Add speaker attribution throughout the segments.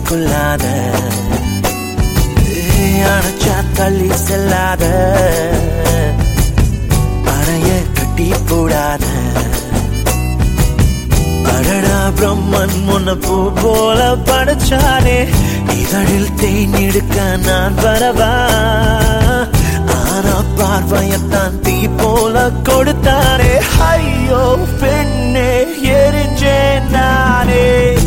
Speaker 1: கொள்ளாத ஏய், அணைச்சா தள்ளி செல்லாத அறைய கட்டி போடாத அடடா பிரம்மன் முன்ன பூ போல படைச்சானே இதழில் தேன் எடுக்க நான் வரவா ஆனா பார்வையத்தான் தீ போல கொடுத்தானே ஐயோ பெண்ணே எரிஞ்சேன் நானே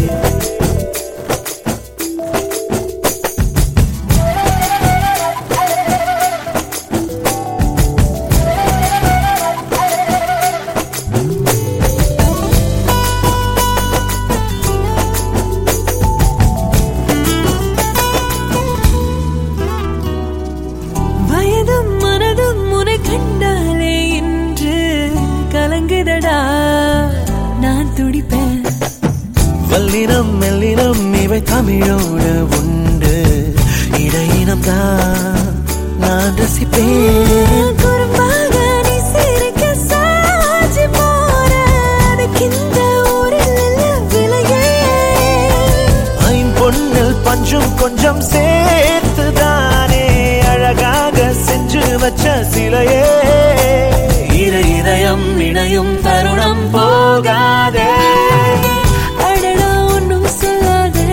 Speaker 2: வயதும் மனதும் உன்னை கண்டாலே இன்று கலங்குதடா நான் துடிப்பேன்
Speaker 1: வல்லினம் மெல்லினம் இவை தமிழோடு உண்டு இடையினம் தான் நான் ரசிப்பேன்
Speaker 2: குறும்பாக நீ சிரிக்க சாட்சி போற அதுக்கு இந்த ஊரில் இல்ல விலையே
Speaker 1: ஐம்பொன்னில் பஞ்சும் கொஞ்சம் சேர்த்துதானே அழகாக செஞ்சு வச்ச சிலையே இரு இதயம் இணையும் தருணம் போகாதே
Speaker 2: அடடா ஒன்றும் சொல்லாதே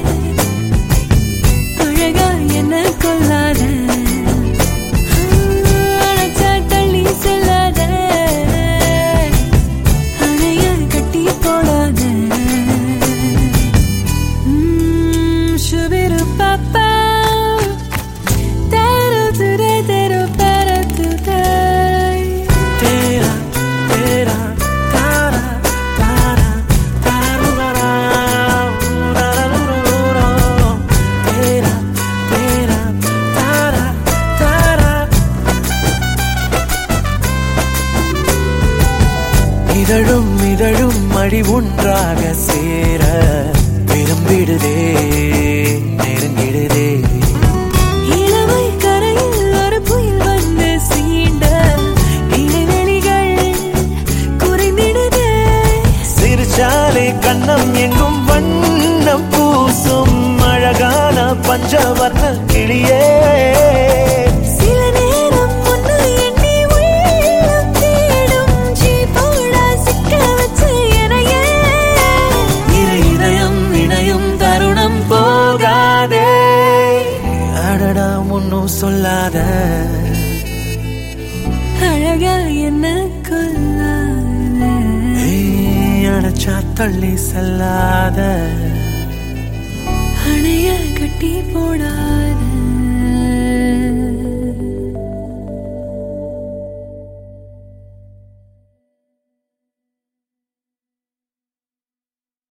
Speaker 2: அழகா என்ன கொல்லாதே அணைச்சா தள்ளி செல்லாதே அணைய கட்டி போடாதே ம், சுபிரு பாப்பா தரு துரே தரு பர துரே
Speaker 1: தேரா தேரா தாரா தாரா தாருரா தாருரா தேரா தேரா தாரா தாரா இதழும் இதழும் மடி ஒன்றாக சேர விரும்பிடுதே நெருங்கிடுதே
Speaker 2: இளமை கரையில் ஒரு புயல் வந்து சீண்ட இடைவெளிகள் குறைந்திடுதே
Speaker 1: சிறுச்சாலை கண்ணம் எங்கும் வண்ணம் பூசும் அழகான பஞ்சவர்ண கிளியே
Speaker 2: சில நேரம் ஒன்று எண்ணி உள்ளம் தேடும் ஜீவோடா சிக்க வச்சு எனையே
Speaker 1: இரு இதயம் இணையும் தருணம் போகாதே அடடா முன்னும் சொல்லாத
Speaker 2: அழகா என்ன கொல்லாதே
Speaker 1: ஏய், அடைச்சா தள்ளி செல்லாத
Speaker 2: அணைய கட்டி போடா